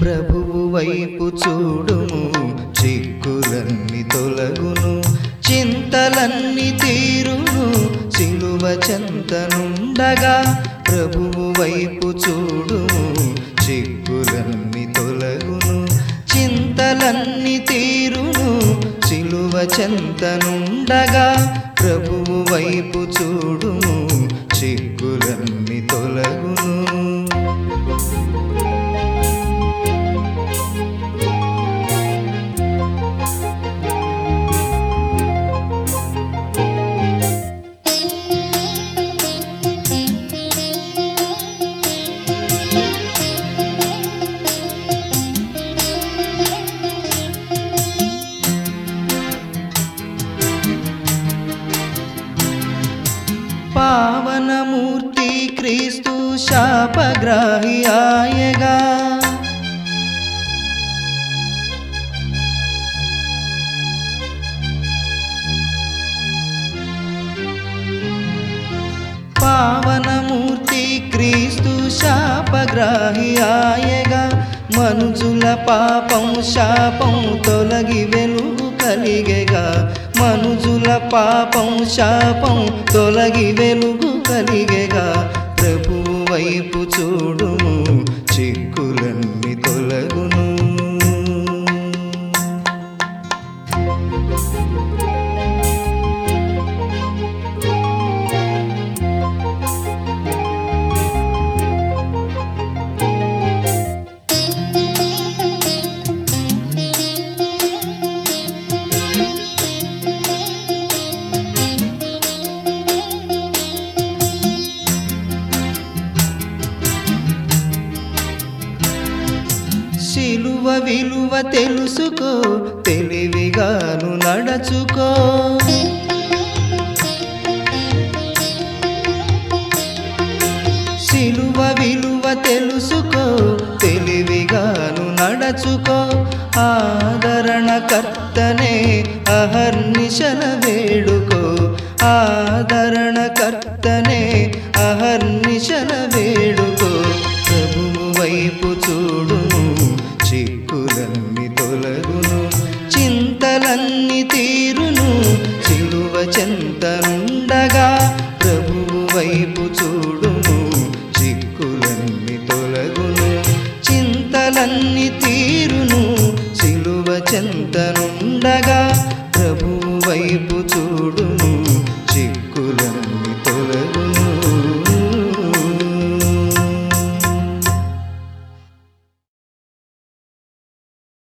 ప్రభువు వైపు చూడుము చిక్కులన్నీ తొలగును చింతలన్నీ తీరును సిలువ చెంతనుండగా ప్రభువు వైపు చూడుము చిక్కులన్నీ తొలగును చింతలన్నీ తీరును సిలువ చెంతనుండగా ప్రభువు వైపు చూడుము చిక్కులన్నీ తొలగును పావనమూర్తి క్రీస్తు శాపగ్రాహి ఆయగా పావనమూర్తి క్రీస్తు శాపగ్రాహి ఆయగా మనుజుల పాపం శాపం తొలగి వెలుగు కలిగెగా మనుజుల పాపం శాపం తొలగి వెలుగు కలిగెగా ప్రభు వైపు చూడుము చిక్కులన్నీ తొలగును శిలువ విలువ తెలుసుకో తెలివిగాను నడచుకో శిలువ విలువ తెలుసుకో తెలివిగాను నడచుకో ఆదరణ కర్తనే అహర్నిశల వేడుకో ఆదరణ కర్తనే అహర్నిశల వేడుకో ప్రభువు వైపు చూడుము చిక్కులన్నీ తొలగును చింతలన్నీ తీరును సిలువ చెంతనుండగా ప్రభువు వైపు చూడుము చిక్కులన్నీ తొలగును చింతలన్నీ తీరును సిలువ చెంతనుండగా